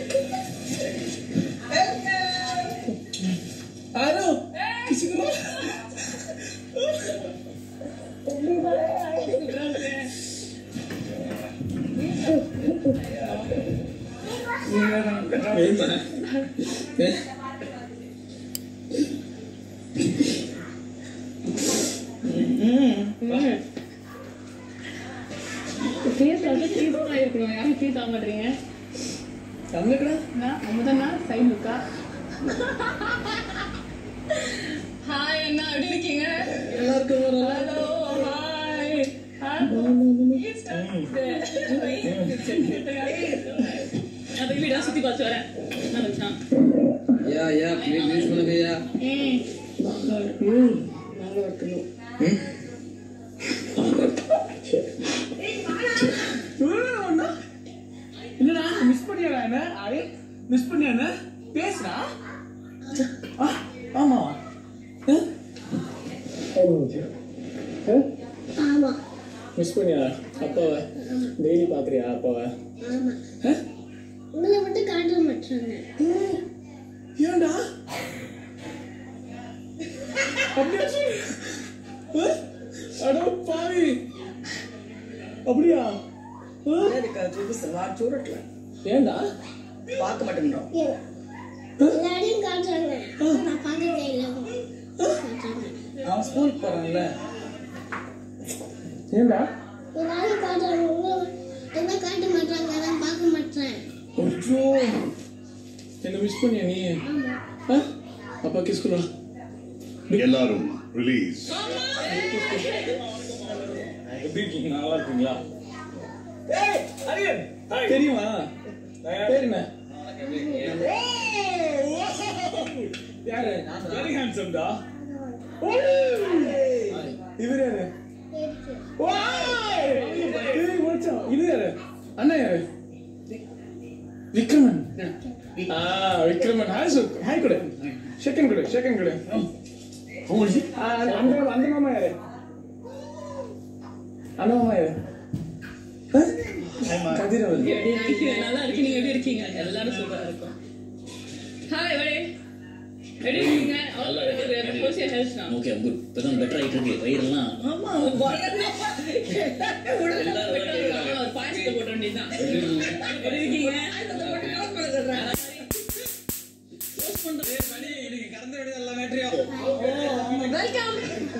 आरो किसी को ஃபேஸ் வந்து சீசனாக இருக்கணும் யாரும் ஃபீஸ் ஆக மாட்டீங்க தமிழ் நான் அமுதனா சைடு லுக்கா ஹாய் அண்ணா எப்படி இருக்கீங்க எல்லாருக்கும் ஒரு ஹலோ ஹாய் அதுக்கு வீடா சுத்தி பார்த்து வரேன் நான் வச்சான் या या प्लीज प्लीज बोल भैया ம் நல்லா இருக்கணும் என்னடா மிஸ் பண்ணியாடா என்ன அரே மிஸ் பண்ணியா என்ன பேசுடா ஆ, ஆமா ஆ? ஆ? ஆமா மிஸ் பண்ணியா அப்பாவை டெய்லி பாக்குறியா அப்பாவை ஆமா ஆ? உங்களை மட்டும் காட்ட மாட்டாங்க ஏன்டா அப்படியா சொல்லு? ஆ? அட பாவி அப்படியா ஆ? ஏன்டா பார்க்க மாட்டேங்கிறோம் எல்லாரையும் காட்டுறாங்க நான் பார்த்ததே இல்லை காட்டுறாங்க அவன் ஸ்கூலுக்கு போறான்ல ஏன்டா எல்லாரும் காட்டுறாங்க உங்களை என்ன காட்ட மாட்டாங்க நான் பார்க்க மாட்டேன் ஐயோ என்ன மிஸ் பண்ணியா நீ ஆமா ஆ? அப்பா கிஸ் கொள்ளா எல்லாரும் ரிலீஸ் எப்படி இருக்கீங்க நல்லா இருக்கீங்களா தெரியுமா பேர் என்ன யாரு வெரி ஹேண்ட்ஸம் டா இவர் யாரு ஏய், மச்சான், இது யாரு அண்ணா யாரு விக்ரமன் ஆ விக்ரமன் ஹாய் சொல் ஹாய் கொடு செகண்ட் கொடு செகண்ட் கொடு ஆ, அந்த அந்த- அந்த மாமா யாரு அந்த மாமா யாரு ஆ? கதிரவன் Thank you. நல்லா இருக்கு நீங்க எப்படி இருக்கீங்க எல்லாரும் சூப்பரா இருக்கும் ஹாய் எப்படி எப்படி இருக்கீங்க how's your health now okay good இப்பதான் பெட்டர் ஆயிட்டு இருக்கு வயிறெல்லாம் ஆமா வயர்லாம் ஒரு பாயசத்தை போட்ட வேண்டியதுதான் எப்படி இருக்கீங்க வெல்கம்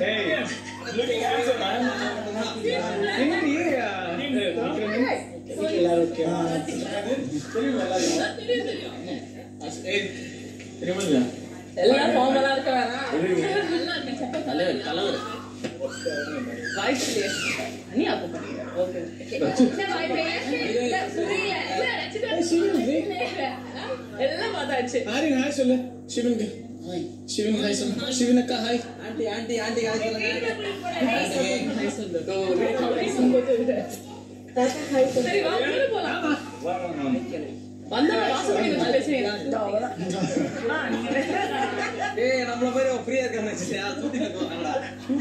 என்னடி எல்லாரும் ஓகே தெரியுமா எல்லாரும் தெரியும் தெரியும் ஏய், தெரியுமா இல்லையா? எல்லாம் ஃபார்மலா இருக்க வேணாம் நல்லா இருக்கு சப்ப தலைவர் தலைவர் வாய்ஸ் இல்லையே அண்ணி அப்போ பண்ணுங்க ஓகே ஓகே வாய் இல்ல புரியல இல்ல ரச்சிதா எல்லாம் பார்த்தாச்சு ஆரின் ஹாய் சொல்லு சிவனுக்கு சிவன் ஹாய் சொல்லு சிவன் அக்கா ஹாய் ஆண்டி ஆண்டி ஆண்டி காய் சொல்லுங்க சரி வா உள்ள போலாம் வந்தா வாசப்படி வந்து பேசுறீங்க ஏய் நம்மள மாதிரி ஃப்ரீயா இருக்காங்க சுத்தி போவாங்களா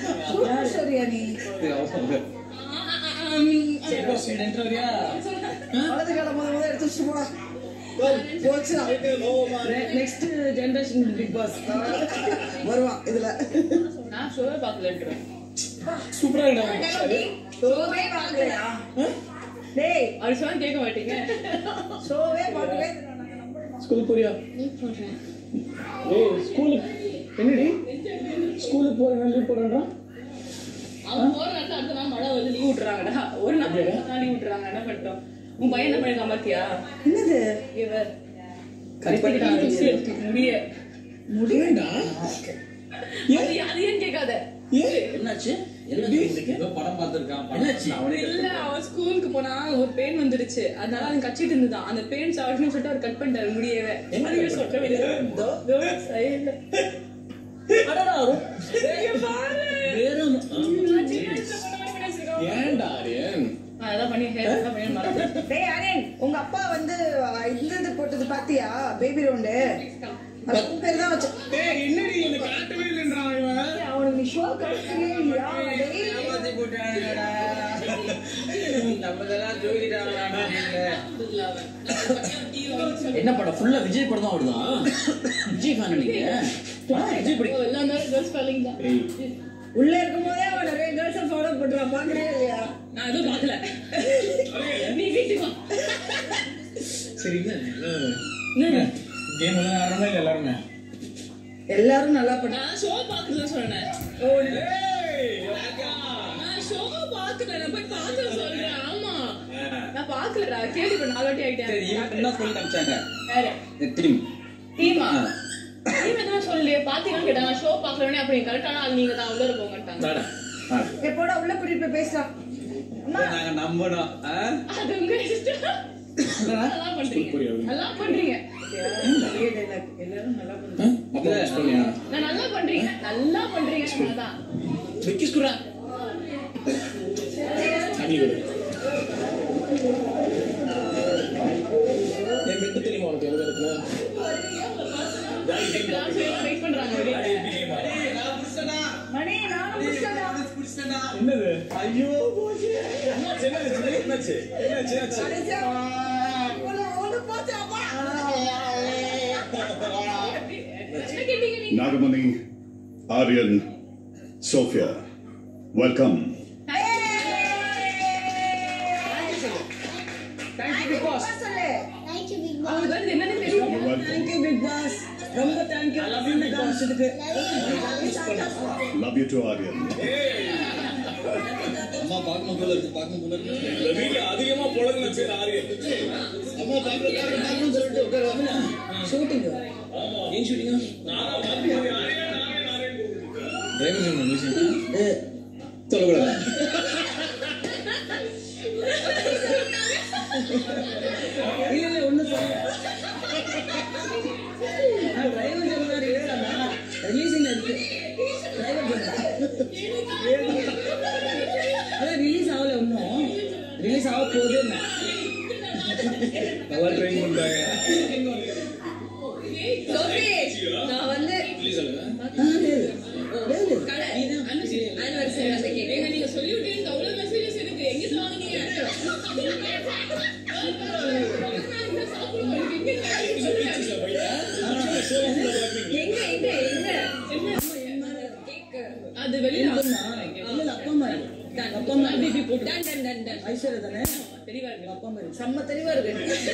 வலது கால முத முத எடுத்து வச்சுட்டு போடா போச்சு நெக்ஸ்ட் ஜெனரேஷன் பிக் பாஸ் வருவான் இதுல நான் ஷோவே பார்க்கலன்றேன் சூப்பரா இருக்கா ஷோவே பார்க்கலையா டேய் அப்படி சொன்னா கேட்க மாட்டீங்க ஷோவே பார்க்கவே ஸ்கூலுக்கு போறியா நீ போடுறேன் ஏய் ஸ்கூலுக்கு என்னடி ஸ்கூலுக்கு போறேன் லீவ் போறேன்றா அவன் போற நேரத்துல அடுத்த நாள் மழை வந்து லீவ் விட்டுறாங்கடா ஒரு நாள் ரெண்டு நாள் லீவ் விட்டுறாங்க என்ன பண்ணிட்டோம் உன் பையன் என்ன பண்ணிருக்கான் பாத்தியா என்னது இவர் கரிப்பட்டிக்கிட்டான் கரிப்பட்டி முடிய முடியண்டா அது அது ஏன் கேட்காத ஏன் என்னாச்சு என்னாச்சு உங்களுக்கு படம் பார்த்திருக்கான் என்னாச்சு இல்ல அவன் ஸ்கூலுக்கு போனா ஒரு பெயின் வந்துருச்சு அதனால அவன் கச்சிட்டு இருந்தான் அந்த பெயின் சாப்பிடணும்னு சொல்லிட்டு அவர் கட் பண்ணிட்டாரு முடியவே அதுவே சொல்ல வேண்டியது சைடுல வேற ஏன்டா ஆரியன் அதான் பண்ணி ஹேர் எல்லாம் பண்ணி மறந்துட்டேன். டேய் ஆரியன் உங்க அப்பா வந்து இந்த இது போட்டது பாத்தியா பேபி ரவுண்டு அது பேர் தான் வச்சு டேய் என்னடி என்ன காட்டவே இல்லைன்றான் இவன் அவனுக்கு ஷோ கிடைக்கவே இல்லையா டேய் ஏமாத்தி போட்டானுங்கடா நம்ம இதெல்லாம் ஜோதிட்டாங்கடா இல்ல அவன். அது பண்ணி அவன் TV வாங்கி என்ன படம் ஃபுல்லா விஜய் படம் தான் ஓடுதா விஜய் ஃபேன் நீங்க விஜய் படம் ஓ, எல்லாம் தான் girls calling தான். உள்ள இருக்கும் போதே அவன் நிறைய கேர்ள்ஸ் ஃபாலோ பண்றான் பாக்குறியா இல்லையா நான் எதுவும் பார்க்கல. நீ வீட்டுக்கு வா. சரிங்களா என்னது? கேம் எல்லாம் ஆடுறோமா இல்லை எல்லாருமே எல்லாரும் நல்லா பண்ண நான் show பார்க்கறதுல சொன்னேன். நான் show பார்க்கல. நான் போய் பார்த்துட்டு சொல்றேன். ஆமா. நான் பார்க்கலடா. கேள்விப்பட்டேன். நாலு வாட்டி ஆயிட்டேன். சரி இவன் என்ன சொல்லி காமிச்சாங்க யாரு? டீம் டீமா? டீம் எதுவும் சொல்லலையே. பார்த்தீங்களான்னு கேட்டேன். நான் show பார்க்கலனே அப்படி கரெக்டான ஆள் நீங்க தான் உள்ள போங்கட்டாங்க எப்போடா உள்ள கூட்டிட்டு போய் பேசலாம் அம்மா நாங்க நம்பணும் ஆ? அது உங்க இஷ்டம். நல்லா பண்றீங்க நல்லா பண்றீங்க பெரிய dialogue. எல்லாரும் நல்லா பண்ண அப்போ மிஸ் பண்ணியா நான் நல்லா பண்றீங்க நல்லா பண்றீங்க அதான் விக்கி ஸ்குரா தண்ணி கொடு என் பெட்டு தெரியுமா உனக்கு எங்க இருக்குன்னு வெயிட் பண்றாங்க வெளியே. மணி நானும் புடிச்சடா என்னது ஐயோ போச்சு என்னாச்சு என்னாச்சு என்னாச்சு என்னாச்சு என்னாச்சு ஒண்ணு போச்சு அப்பா என்ன கேட்டீங்க நீங்க Nagamani, Aryan, Sophia, welcome. Thank you big boss சொல்லு தேங்க்யூ பிக் பாஸ் அவங்களுக்கு வந்து என்னன்னு தெரியும் Welcome. தேங்க்யூ பிக் பாஸ் ரொம்ப தேங்க்யூ அப்படின்னு காமிச்சதுக்கு Love you too, Aryan. அம்மா பார்க்கணும் போல இருக்கு பார்க்கணும் போல இருக்கு இந்த வீட்ல அதிகமா புழங்கின பேர் ஆரியன் அம்மா பார்க்கணும் பார்க்கணும்னு சொல்லிட்டு உட்காருவாங்க ஷூட்டிங் ஏன் ஷூட்டிங்கா டிரைவர் சொல்லக்கூடாது இல்ல இல்ல ஒண்ணு சொல்ல டிரைவர் சொன்னாரு ரிலீசிங் இருக்கு டிரைவர் அதான் ரிலீஸ் ஆகல இன்னும் ரிலீஸ் ஆக போகுது நல்லா ட்ரெயின் பண்றாங்க சோஃபி நான் வந்து anniversary அந்த cake. ஏங்க, நீங்க சொல்லி விட்டீங்க, அவ்வளவு messages எனக்கு. எங்க இருந்து வாங்குனீங்க? என்ன சாப்பிடுவோம்? எனக்கு எங்க இருந்து வாங்குனீங்க? எங்க, எங்க, எங்க? என்ன? Cake. அது வெளியில இல்ல அப்பா அம்மா அப்பா அம்மா இப்படி போட்டு. டன், டன், டன், டன். ஐஸ்வர்யா தானே தெளிவா இருக்கு. அப்பா அம்மா இருக்கு. செம்ம தெளிவா இருக்கு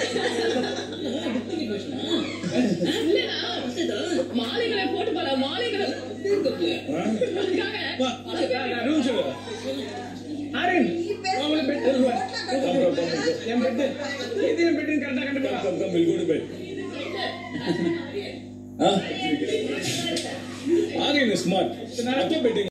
இல்லைண்ணா, மாலைகளை போட்டு பாரு, மாலைகளை அதுக்காக ரூம் சொல்லு ஆரியன் அவங்களுக்கு பெட் என் பெட்டு இது என் பெட்டுன்னு கரெக்டாக கண்டுபிடிக்கலாம் come come will go to bed Aryan is smart நான் பெட்டு